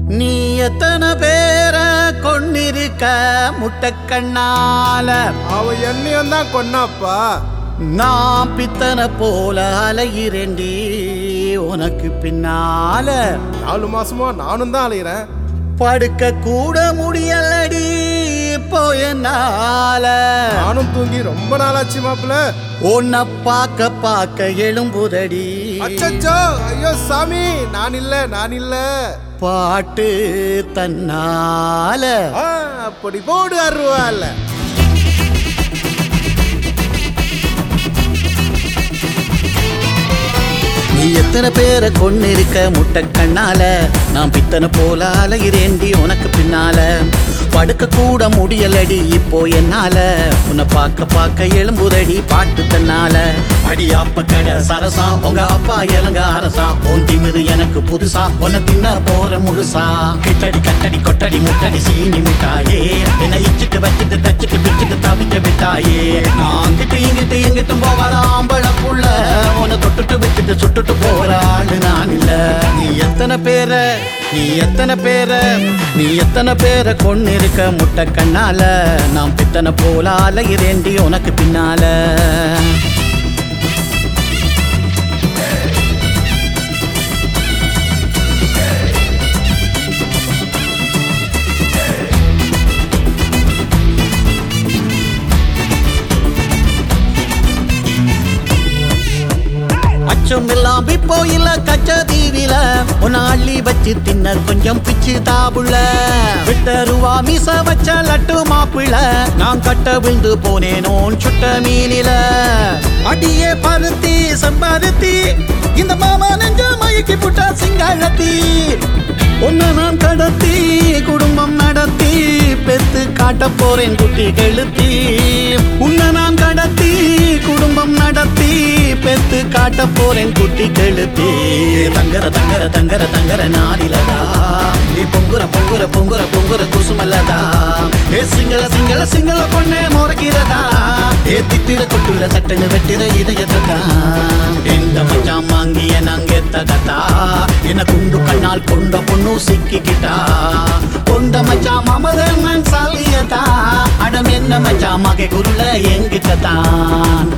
நீ எத்தனை பேர கொண்டிருக்க முட்டைக்கண்ணால அவன் என்னையும் தான் கொன்னாப்பா நான் பித்தனை போல அலையிறேண்டி உனக்கு பின்னால நாலு மாசமா நானும் தான் அலையிறேன் படுக்க கூட முடியலடி போயனால நானும் தூங்கி ரொம்ப நாளாச்சு மாப்பிள்ள உன்னை பார்க்க பார்க்க எழும்புதடி அச்சச்சோ ஐயோ சாமி நான் இல்ல நான் இல்ல பாட்டு தன்னால ஆ, அப்படி போடு அருவால நீ எத்தனை பேரை கொண்டிருக்க முட்டை கண்ணால நான் பித்தனை போல அலைகிறேண்டி உனக்கு பின்னால படுக்க கூட முடியலடி இப்போ என்னால உன்னை பார்க்க பார்க்க எழும்புதடி பாட்டு தன்னால அடி அப்ப கடை சரசா உங்க அப்பா இளங்க அரசா உன் திமிரு எனக்கு புதுசா உன்னை தின்ன போற முழுசா கிட்டடி கட்டடி கொட்டடி முட்டடி சீனி மிட்டாயே என்னை இச்சிட்டு வச்சிட்டு தச்சிட்டு பிச்சுட்டு தவிக்க விட்டாயே நான் அங்கிட்டு இங்கிட்டு எங்கிட்டும் போகாத ஆம்பள புள்ள உன்னை தொட்டுட்டு விட்டுட்டு சுட்டுட்டு போற ஆளு நான் இல்ல நீ எத்தனை பேர நீ எத்தனை பேர நீ எத்தனை பேரை கொண்டு இருக்க முட்டை கண்ணால நான் பித்தனை போல அலைகிறேண்டி உனக்கு பின்னால அச்சம் எல்லாம் இப்போ இல்ல கச்ச தீவில உன்னை அள்ளி வச்சு தின்ன கொஞ்சம் பிச்சு தாபுள்ள விட்டருவா மீச வச்ச லட்டு மாப்பிள நான் கட்ட விழுந்து போனேனோன் சுட்ட மீனில அடியே பருத்தி சம்பாருத்தி இந்த மாமா நெஞ்ச மயக்கி புட்டா சிங்காழத்தி உன்னை நான் கடத்தி குடும்பம் நடத்தி பெத்து காட்ட போறேன் குட்டி கெழுத்தி உன்னை நான் கடத்தி குடும்பம் நடத்தி பெத்து காட்ட போறேன் குட்டி கெழுத்தி தங்கர தங்கர தங்கர தங்கர நாரிலதா நீ பொங்குற பொங்குற பொங்குற பொங்குற குசுமல்லதா ஏ சிங்கள சிங்கள சிங்கள பொண்ணே முறைக்கிறதா ஏ தித்திர கொட்டுல சட்டனு வெட்டிற இதயத்தா எந்த மச்சான் வாங்கிய நாங்க தகத்தா என்ன குண்டு கண்ணால் கொண்ட பொண்ணு சிக்கிக்கிட்டா கொண்ட மச்சான் மமதன் சாலியதா அடம் என்ன மச்சான் மகை குருல எங்கிட்ட தான்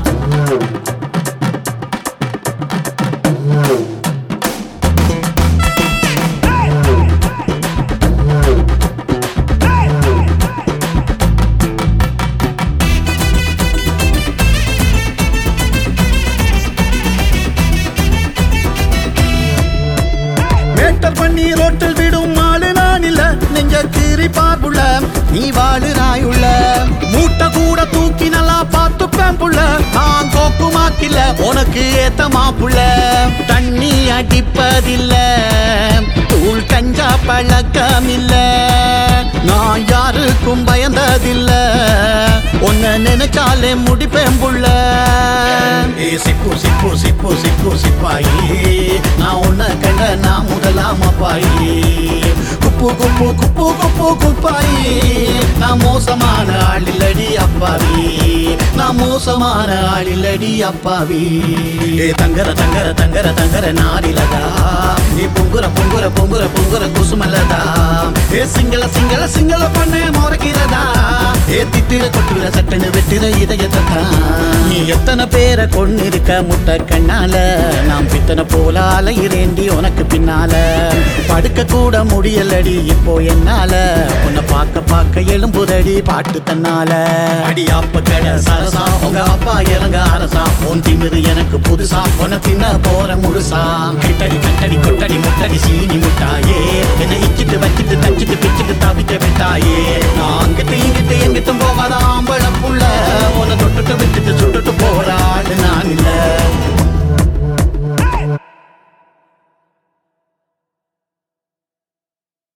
மேட்டர் பண்ணி ரோட்டில் விடும் ஆளு நான் இல்ல நெஞ்ச கீறி பார்ப்புள்ள நீ வாழுறாயுள்ள மூட்டை கூட தூக்கி நல்லா பார்த்துப்பேன் புள்ள நான் கோக்குமாக்கில்ல உனக்கு ஏத்த மாப்புள்ள தண்ணி அடிப்பதில்ல தூள் கஞ்சா பழக்கம் இல்ல நான் யாருக்கும் பயந்ததில்ல உன்னை நினைச்சாலே முடிப்பேன் புள்ள ஏ சிப்பு சிப்பு சிப்பு சிப்பு சிப்பாயி நான் உன்னை கண்ட நான் முதலாம் அப்பாயி குப்பு குப்பு குப்பு குப்பு குப்பாயி நான் மோசமான ஆளில்லடி அப்பாவி நான் மோசமான ஆளில்லடி அப்பாவி ஏ தங்கர தங்கர தங்கர தங்கர நாரிலதா நீ பொங்குற பொங்குற பொங்குற பொங்குற குசுமல்லதா ஏ சிங்கள சிங்கள சிங்கள பண்ணே முறைக்கிறதா ஏ தித்திர கொட்டுற சட்டனு வெட்டிற இதயத்தா நீ எத்தனை பேரை கொண்டு இருக்க முட்டை கண்ணால நான் பித்தனை போல அலையிறேண்டி உனக்கு பின்னால படுக்க கூட முடியலடி இப்போ என்னால உன்னை பார்க்க பார்க்க எழும்புதடி பாட்டு தன்னால அடி அப்ப கடை சரசா உங்க அப்பா இறங்க அரசா உன் திமிரு எனக்கு புதுசா உன தின்ன போற முழுசா கிட்டடி கட்டடி கொட்டடி முட்டடி சீனி முட்டாயே என்னை இச்சிட்டு வச்சிட்டு தச்சிட்டு பிச்சிட்டு தவிக்க விட்டாயே நான் அங்கிட்டு இங்கிட்டு எங்கிட்டும் போகாத ஆம்பளை புள்ள உன்னை தொட்டுட்டு விட்டுட்டு சுட்டு